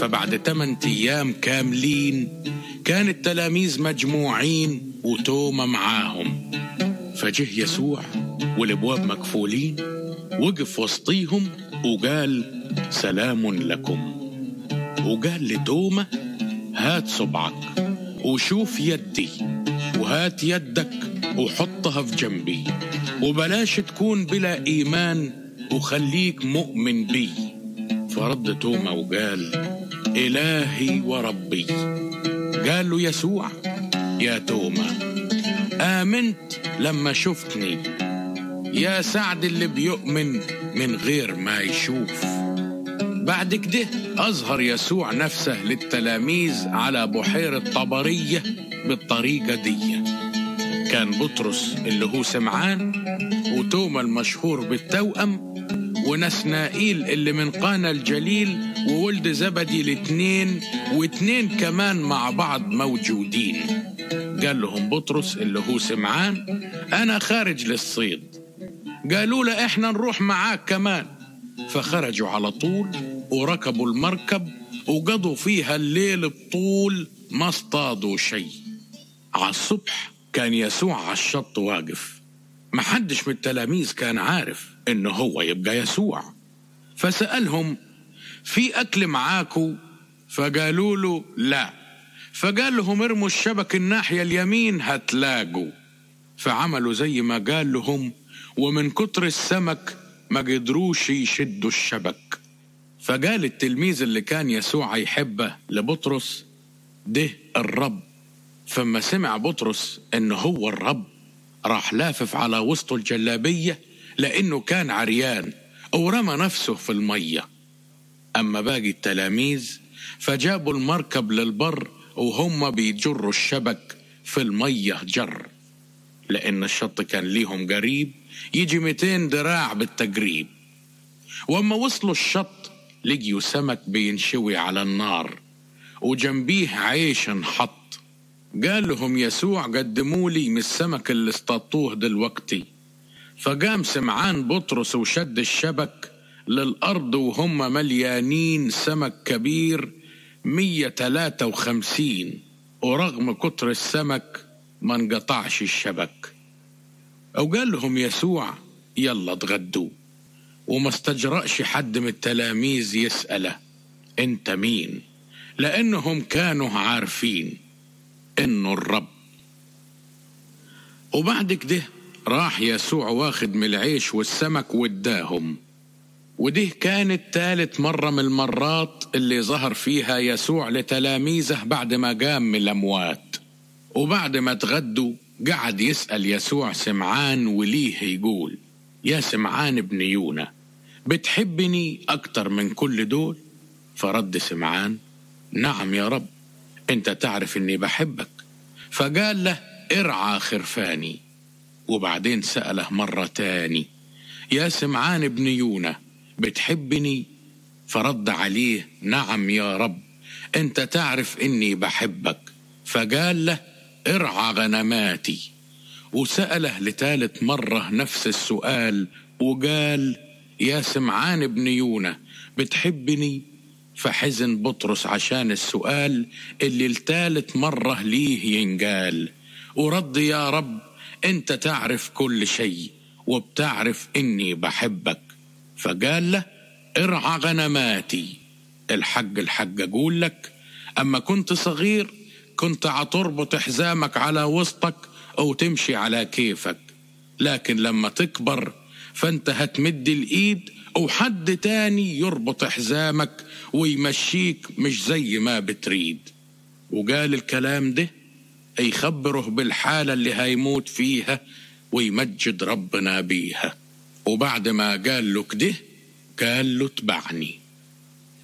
فبعد 8 أيام كاملين كان التلاميذ مجموعين وتوما معاهم فجه يسوع والابواب مكفولين وقف وسطيهم وقال سلام لكم وقال لتوما هات صبعك وشوف يدي وهات يدك وحطها في جنبي وبلاش تكون بلا إيمان وخليك مؤمن بي فرد توما وقال إلهي وربي قال له يسوع يا توما آمنت لما شفتني يا سعد اللي بيؤمن من غير ما يشوف بعد كده أظهر يسوع نفسه للتلاميذ على بحيرة طبرية بالطريقة دي كان بطرس اللي هو سمعان وتوما المشهور بالتوأم ونسنائيل اللي من قانا الجليل وولد زبدي الاتنين واتنين كمان مع بعض موجودين قال لهم بطرس اللي هو سمعان أنا خارج للصيد قالوا له إحنا نروح معاك كمان فخرجوا على طول وركبوا المركب وقضوا فيها الليل بطول ما اصطادوا شيء على الصبح كان يسوع على الشط واقف محدش من التلاميذ كان عارف انه هو يبقى يسوع فسألهم في أكل معاكو فقالوا له لا فقال لهم ارموا الشبك الناحية اليمين هتلاقوا فعملوا زي ما قال لهم ومن كتر السمك ما قدروش يشدوا الشبك فقال التلميذ اللي كان يسوع يحبه لبطرس ده الرب فما سمع بطرس انه هو الرب راح لافف على وسطه الجلابية لأنه كان عريان ورمى نفسه في المية أما باقي التلاميذ فجابوا المركب للبر وهم بيجروا الشبك في المية جر لأن الشط كان ليهم قريب يجي 200 ذراع بالتقريب وأما وصلوا الشط لقيوا سمك بينشوي على النار وجنبيه عيش انحط قال لهم يسوع قدموا لي من السمك اللي اصطادتوه دلوقتي فقام سمعان بطرس وشد الشبك للأرض وهم مليانين سمك كبير مية تلاتة وخمسين ورغم كتر السمك ما انقطعش الشبك أو قال لهم يسوع يلا اتغدوا وما استجرأش حد من التلاميذ يسأله انت مين لأنهم كانوا عارفين انه الرب وبعد كده راح يسوع واخد من العيش والسمك واداهم ودي كانت تالت مرة من المرات اللي ظهر فيها يسوع لتلاميذه بعد ما قام من الأموات وبعد ما تغدوا قعد يسأل يسوع سمعان وليه يقول يا سمعان ابن يونا بتحبني أكتر من كل دول فرد سمعان نعم يا رب انت تعرف اني بحبك فقال له ارعى خرفاني وبعدين سأله مرة تاني يا سمعان ابن يونا بتحبني فرد عليه نعم يا رب انت تعرف اني بحبك فقال له ارعى غنماتي وسأله لثالث مرة نفس السؤال وقال يا سمعان ابن يونا بتحبني فحزن بطرس عشان السؤال اللي لثالث مرة ليه ينقال ورد يا رب انت تعرف كل شيء وبتعرف اني بحبك فقال له ارعى غنماتي الحق الحق اقول لك اما كنت صغير كنت عتربط حزامك على وسطك او تمشي على كيفك لكن لما تكبر فانت هتمد الايد او حد تاني يربط حزامك ويمشيك مش زي ما بتريد وقال الكلام ده يخبره بالحالة اللي هيموت فيها ويمجد ربنا بيها وبعد ما قال له كده قال له اتبعني